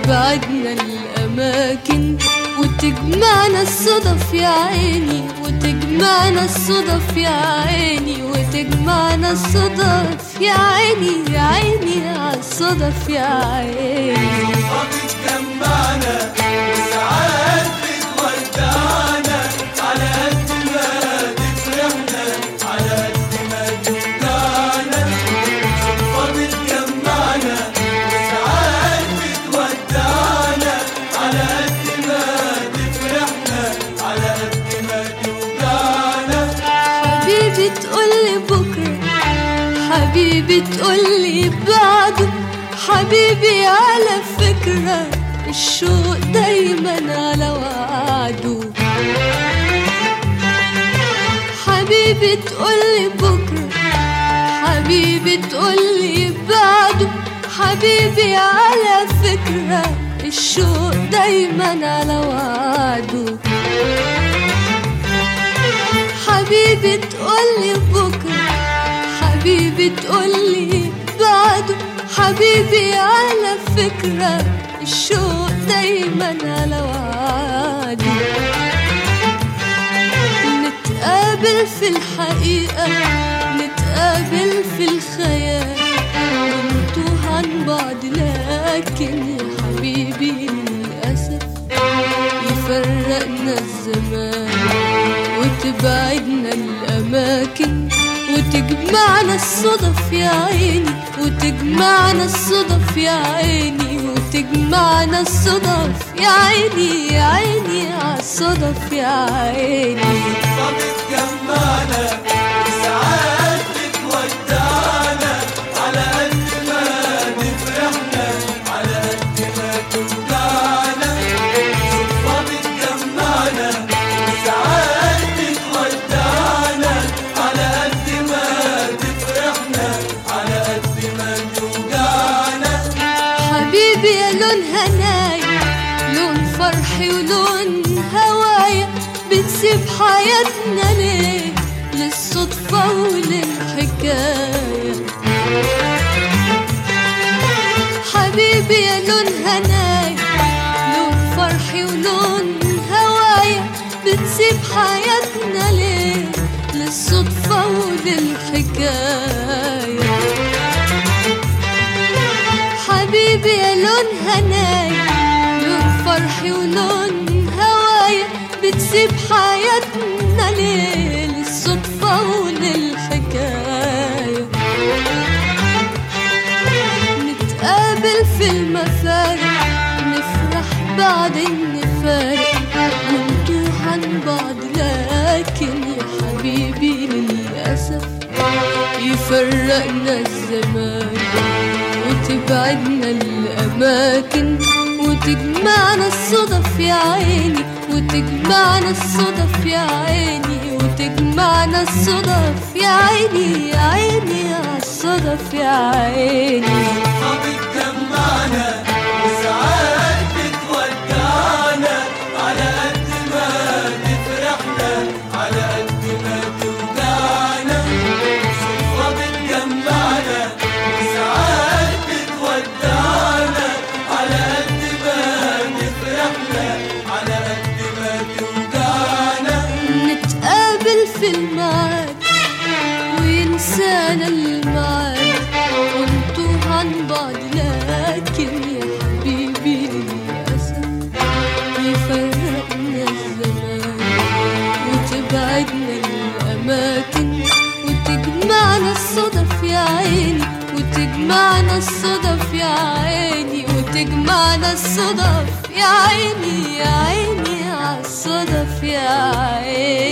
وتبعدنا الأماكن وتجمعنا الصدف يا عيني وتجمعنا الصدف يا عيني وتجمعنا الصدف يا عيني يا عيني على الصدف يا عيني بتجمعنا وساعات بتودعنا على قد ما تفرحنا على قد ما توجعنا صدفة بتجمعنا وساعات بتودعنا على قد ما تفرحنا على قد ما توجعنا حبيبي تقولي بكرة حبيبي تقولي بعده حبيبي على فكرة الشوق دايما على وعده حبيبي تقولي بكرة حبيبي تقولي بعده حبيبي على فكرة الشوق دايما على وعده حبيبي تقولي بكرة حبيبي تقولي بعده حبيبي على فكرة الشوق دايما على وعده نتقابل في الحقيقة نتقابل في الخيال ونتوه عن بعض لكن يا حبيبي للأسف يفرقنا الزمان وتبعدنا الأماكن وتجمعنا الصدف يا عيني وتجمعنا الصدف يا عيني وتجمعنا الصدف يا عيني يا عيني على الصدف يا عيني بتجمعنا وساعات بتودعنا على قد ما تفرحنا على قد ما توجعنا صدفة بتجمعنا وساعات بتودعنا على قد ما تفرحنا على قد ما توجعنا حبيبي يا لون هناي لون فرحي ولون هوايا بتسيب حياتنا ليه للصدفة وللحكاية حبيبي يا لون هناي لون فرحي ولون هوايا بتسيب حياتنا ليه للصدفة وللحكاية حبيبي يا لون هناي لون فرحي ولون هوايا بتسيب حياتنا ليه للصدفة وللحكاية نتقابل في المفارق نفرح بعدين نفارق ونتوه عن بعض لكن يا حبيبي للأسف يفرقنا الزمان وتبعدنا الأماكن وتجمعنا الصدف يا عيني وتجمعنا الصدف يا عيني وتجمعنا الصدف يا عيني يا عيني على الصدف يا عيني بتجمعنا وساعات بتودعنا على قد ما تفرحنا على قد ما توجعنا صدفة بتجمعنا وساعات بتودعنا على قد ما تفرحنا على قد ما توجعنا نتقابل في الميعاد وينسانا الميعاد ونتوه عن بعض لكن يا حبيبي للأسف يفرقنا الزمان وتبعدنا الأماكن وتجمعنا الصدف يا عيني وتجمعنا الصدف يا عيني وتجمعنا الصدف يا عيني يا عيني على الصدف يا عيني